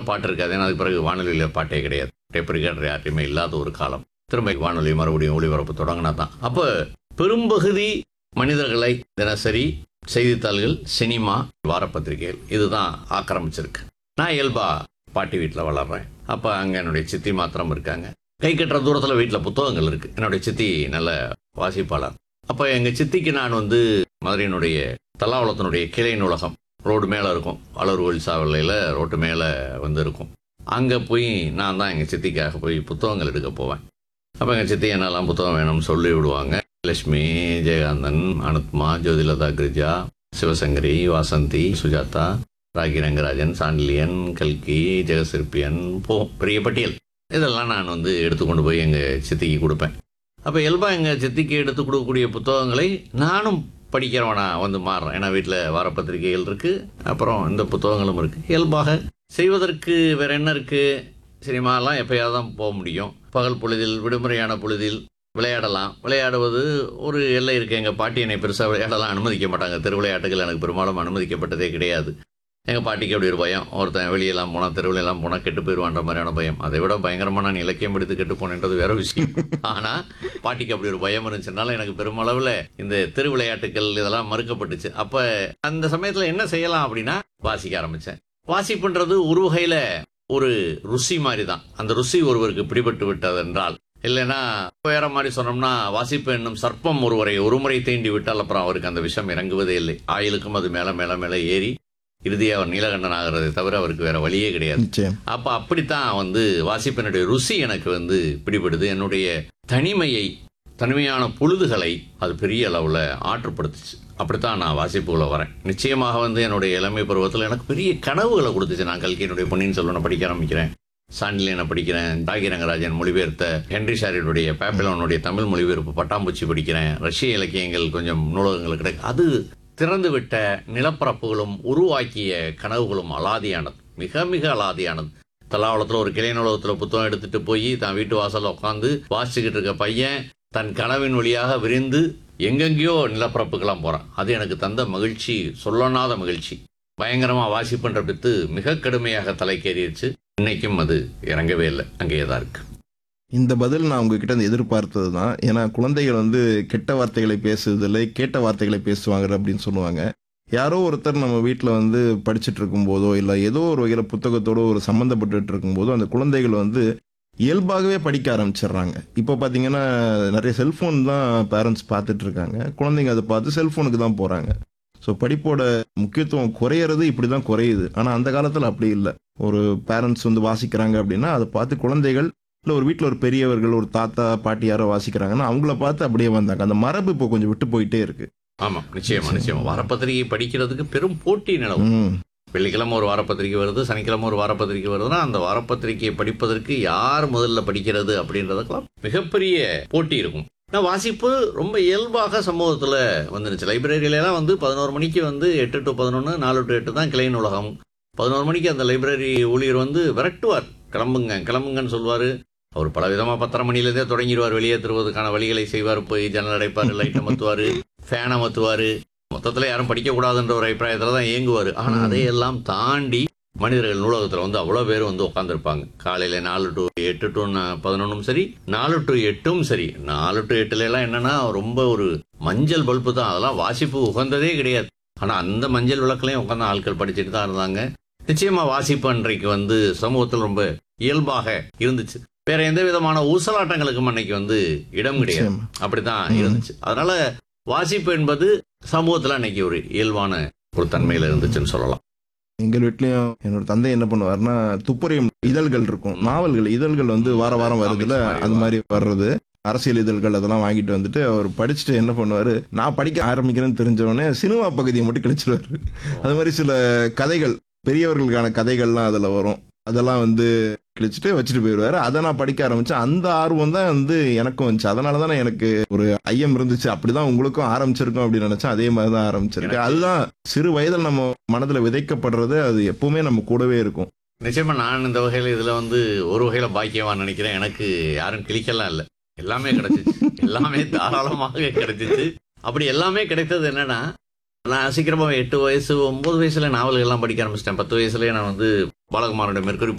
பாட்டு இருக்காது ஏன்னா அதுக்கு பிறகு வானொலியில் பாட்டே கிடையாது டேப் ரெக்கார்டர் யார்ட்டையுமே இல்லாத ஒரு காலம் திரும்ப வானொலி மறுபடியும் ஒளிபரப்பு தொடங்கினா தான் அப்போ பெரும்பகுதி மனிதர்களை தினசரி செய்தித்தாள்கள் சினிமா வாரப்பத்திரிகைகள் இதுதான் ஆக்கிரமிச்சிருக்கு நான் இயல்பா பாட்டி வீட்டில் வளர்றேன் அப்போ அங்கே என்னுடைய சித்தி மாத்திரம் இருக்காங்க கை கட்டுற தூரத்தில் வீட்டில் புத்தகங்கள் இருக்கு என்னுடைய சித்தி நல்ல வாசிப்பாளர் அப்போ எங்கள் சித்திக்கு நான் வந்து மதுரையினுடைய தல்லாவளத்தினுடைய கிளை நூலகம் ரோடு மேலே இருக்கும் வளர்கோல் சாவலையில் ரோட்டு மேலே வந்து இருக்கும் அங்கே போய் நான் தான் எங்கள் சித்திக்காக போய் புத்தகங்கள் எடுக்க போவேன் அப்போ எங்கள் சித்தி என்னெல்லாம் புத்தகம் வேணும்னு சொல்லி விடுவாங்க லட்சுமி ஜெயகாந்தன் அனுத்மா ஜோதிலதா கிரிஜா சிவசங்கரி வாசந்தி சுஜாதா ராகி ரங்கராஜன் சாண்டிலியன் கல்கி ஜெகசிற்பியன் போ பெரிய பட்டியல் இதெல்லாம் நான் வந்து எடுத்துக்கொண்டு போய் எங்கள் சித்திக்கு கொடுப்பேன் அப்போ இயல்பாக எங்கள் சித்திக்கு எடுத்து கொடுக்கக்கூடிய புத்தகங்களை நானும் படிக்கிறவனா வந்து மாறுறேன் ஏன்னா வீட்டில் வாரப்பத்திரிகைகள் இருக்குது அப்புறம் இந்த புத்தகங்களும் இருக்குது இயல்பாக செய்வதற்கு வேற என்ன இருக்குது சினிமாலாம் எப்பயாவது தான் போக முடியும் பகல் பொழுதில் விடுமுறையான பொழுதில் விளையாடலாம் விளையாடுவது ஒரு எல்லை இருக்குது எங்கள் பாட்டி என்னை பெருசாக விளையாடலாம் அனுமதிக்க மாட்டாங்க தெரு விளையாட்டுகள் எனக்கு பெரும்பாலும் அனுமதிக்கப்பட்டதே கிடையாது எங்கள் பாட்டிக்கு அப்படி ஒரு பயம் ஒருத்தன் வெளியெல்லாம் போனால் தெருவிலெல்லாம் போனால் கெட்டு போயிடுவான்ற மாதிரியான பயம் அதை விட பயங்கரமாக நான் இலக்கியம் எடுத்து கெட்டு போனேன்றது வேற விஷயம் ஆனால் பாட்டிக்கு அப்படி ஒரு பயம் இருந்துச்சுனால எனக்கு பெருமளவில் இந்த தெரு விளையாட்டுகள் இதெல்லாம் மறுக்கப்பட்டுச்சு அப்போ அந்த சமயத்தில் என்ன செய்யலாம் அப்படின்னா வாசிக்க ஆரம்பித்தேன் வாசிப்புன்றது ஒரு வகையில் ஒரு ருசி மாதிரி தான் அந்த ருசி ஒருவருக்கு பிடிபட்டு விட்டது என்றால் இல்லைன்னா வேற மாதிரி சொன்னோம்னா வாசிப்பு என்னும் சர்ப்பம் ஒருவரை ஒருமுறை தீண்டி விட்டால் அப்புறம் அவருக்கு அந்த விஷம் இறங்குவதே இல்லை ஆயிலுக்கும் அது மேல மேல மேல ஏறி இறுதியாக அவர் நீலகண்டன் ஆகிறதை தவிர அவருக்கு வேற வழியே கிடையாது நிச்சயம் அப்ப அப்படித்தான் வந்து வாசிப்பினுடைய ருசி எனக்கு வந்து பிடிபடுது என்னுடைய தனிமையை தனிமையான பொழுதுகளை அது பெரிய அளவில் ஆற்றுப்படுத்துச்சு அப்படித்தான் நான் வாசிப்புக்குள்ள வரேன் நிச்சயமாக வந்து என்னுடைய இளமை பருவத்தில் எனக்கு பெரிய கனவுகளை கொடுத்துச்சு நான் கல்கியினுடைய பொன்னியின் செல்வனை படிக்க ஆரம்பிக்கிறேன் சாண்டிலியனை படிக்கிறேன் தாகி ரங்கராஜன் மொழிபெயர்த்த ஹென்ரி ஷாரியுடைய பேப்பிலோனுடைய தமிழ் மொழிபெயர்ப்பு பட்டாம்பூச்சி படிக்கிறேன் ரஷ்ய இலக்கியங்கள் கொஞ்சம் நூலகங்கள் கிடைக்கும் அது திறந்து விட்ட நிலப்பரப்புகளும் உருவாக்கிய கனவுகளும் அலாதியானது மிக மிக அலாதியானது தலாவளத்தில் ஒரு கிளை நூலகத்தில் புத்தகம் எடுத்துட்டு போய் தான் வீட்டு வாசல்ல உட்காந்து வாசிச்சுக்கிட்டு இருக்க பையன் தன் கனவின் வழியாக விரிந்து எங்கெங்கேயோ நிலப்பரப்புக்கெல்லாம் போறான் அது எனக்கு தந்த மகிழ்ச்சி சொல்லனாத மகிழ்ச்சி பயங்கரமா வாசிப்புன்ற பித்து மிக கடுமையாக தலைக்கேறிடுச்சு இன்னைக்கும் அது இறங்கவே இல்லை அங்கேயே தான் இருக்கு இந்த பதில் நான் உங்ககிட்ட இருந்து எதிர்பார்த்தது தான் ஏன்னா குழந்தைகள் வந்து கெட்ட வார்த்தைகளை பேசுவதில்லை கேட்ட வார்த்தைகளை பேசுவாங்க அப்படின்னு சொல்லுவாங்க யாரோ ஒருத்தர் நம்ம வீட்டில் வந்து படிச்சுட்டு இருக்கும்போதோ இல்லை ஏதோ ஒரு வகையில் புத்தகத்தோட ஒரு சம்மந்தப்பட்டு இருக்கும்போதோ அந்த குழந்தைகள் வந்து இயல்பாகவே படிக்க ஆரம்பிச்சிடுறாங்க இப்போ பார்த்தீங்கன்னா நிறைய செல்ஃபோன் தான் பேரண்ட்ஸ் பார்த்துட்டு இருக்காங்க குழந்தைங்க அதை பார்த்து செல்ஃபோனுக்கு தான் போகிறாங்க ஸோ படிப்போட முக்கியத்துவம் குறையிறது இப்படி தான் குறையுது ஆனால் அந்த காலத்தில் அப்படி இல்லை ஒரு பேரண்ட்ஸ் வந்து வாசிக்கிறாங்க அப்படின்னா அதை பார்த்து குழந்தைகள் இல்லை ஒரு வீட்டில் ஒரு பெரியவர்கள் ஒரு தாத்தா பாட்டி யாரோ வாசிக்கிறாங்கன்னா அவங்கள பார்த்து அப்படியே வந்தாங்க அந்த மரபு இப்போ கொஞ்சம் விட்டு போயிட்டே இருக்கு ஆமா நிச்சயமா நிச்சயமா வாரப்பத்திரிகை படிக்கிறதுக்கு பெரும் போட்டி நிலவும் ம் வெள்ளிக்கிழமை ஒரு வாரப்பத்திரிக்கை வருது சனிக்கிழமை ஒரு வாரப்பத்திரிக்கை வருதுன்னா அந்த வாரப்பத்திரிக்கையை படிப்பதற்கு யார் முதல்ல படிக்கிறது அப்படின்றதுக்கெல்லாம் மிகப்பெரிய போட்டி இருக்கும் நான் வாசிப்பு ரொம்ப இயல்பாக சமூகத்தில் வந்துருச்சு லைப்ரரியிலலாம் வந்து பதினோரு மணிக்கு வந்து எட்டு டு பதினொன்று நாலு டு எட்டு தான் கிளை நூலகம் பதினோரு மணிக்கு அந்த லைப்ரரி ஊழியர் வந்து விரட்டுவார் கிளம்புங்க கிளம்புங்கன்னு சொல்லுவார் அவர் பல விதமாக பத்தரை மணிலேருந்தே தொடங்கிடுவார் வெளியேற்றுவதற்கான வழிகளை செய்வார் போய் ஜன்னல் அடைப்பார் லைட் அமர்த்துவார் ஃபேன் அமர்த்துவார் மொத்தத்தில் யாரும் படிக்கக்கூடாதுன்ற ஒரு அபிப்பிராயத்தில் தான் இயங்குவார் ஆனால் அதையெல்லாம் தாண்டி மனிதர்கள் நூலகத்தில் வந்து அவ்வளோ பேர் வந்து உட்காந்துருப்பாங்க காலையில் நாலு டு எட்டு டு பதினொன்றும் சரி நாலு டு எட்டும் சரி நாலு டு எட்டுல எல்லாம் என்னன்னா ரொம்ப ஒரு மஞ்சள் பல்பு தான் அதெல்லாம் வாசிப்பு உகந்ததே கிடையாது ஆனால் அந்த மஞ்சள் விளக்குலையும் உட்காந்து ஆட்கள் படிச்சுட்டு தான் இருந்தாங்க நிச்சயமா வாசிப்பு அன்றைக்கு வந்து சமூகத்தில் ரொம்ப இயல்பாக இருந்துச்சு வேற எந்த விதமான ஊசலாட்டங்களுக்கும் அன்னைக்கு வந்து இடம் கிடையாது நிச்சயமா. அப்படித்தான் ம். இருந்துச்சு அதனால வாசிப்பு என்பது சமூகத்துல அன்னைக்கு ஒரு இயல்பான ஒரு தன்மையில இருந்துச்சுன்னு சொல்லலாம் எங்கள் வீட்லயும் என்னோட தந்தை என்ன பண்ணுவாருன்னா துப்பறியும் இதழ்கள் இருக்கும் நாவல்கள் இதழ்கள் வந்து வார வாரம் வருதுல Comics மாதிரி அது மாதிரி வர்றது அரசியல் இதழ்கள் அதெல்லாம் வாங்கிட்டு வந்துட்டு அவர் படிச்சுட்டு என்ன பண்ணுவாரு நான் படிக்க ஆரம்பிக்கிறேன்னு தெரிஞ்ச உடனே சினிமா பகுதியை மட்டும் கிழிச்சிருவாரு அது மாதிரி சில கதைகள் பெரியவர்களுக்கான கதைகள்லாம் அதுல வரும் அதெல்லாம் வந்து கிழிச்சிட்டு வச்சுட்டு போயிடுவாரு அதை நான் படிக்க ஆரம்பிச்சேன் அந்த ஆர்வம் தான் வந்து எனக்கும் வந்துச்சு அதனால தானே எனக்கு ஒரு ஐயம் இருந்துச்சு அப்படிதான் உங்களுக்கும் ஆரம்பிச்சிருக்கும் அப்படின்னு நினைச்சேன் அதே மாதிரி தான் ஆரம்பிச்சிருக்கு எனக்கு- அதுதான் சிறு வயதில் நம்ம மனதுல விதைக்கப்படுறது அது எப்பவுமே நம்ம கூடவே இருக்கும் நிச்சயமா நான் இந்த வகையில இதுல வந்து ஒரு வகையில பாக்கியவான் நினைக்கிறேன் எனக்கு யாரும் கிளிக்கலாம் இல்லை எல்லாமே கிடைச்சிச்சு எல்லாமே தாராளமாக கிடைச்சிச்சு அப்படி எல்லாமே கிடைத்தது என்னன்னா நான் சீக்கிரமா எட்டு வயசு ஒன்பது வயசுல நாவல்கள்லாம் படிக்க ஆரம்பிச்சிட்டேன் பத்து வயசுலயே நான் வந்து பாலகுமாரோட மெர்க்குரி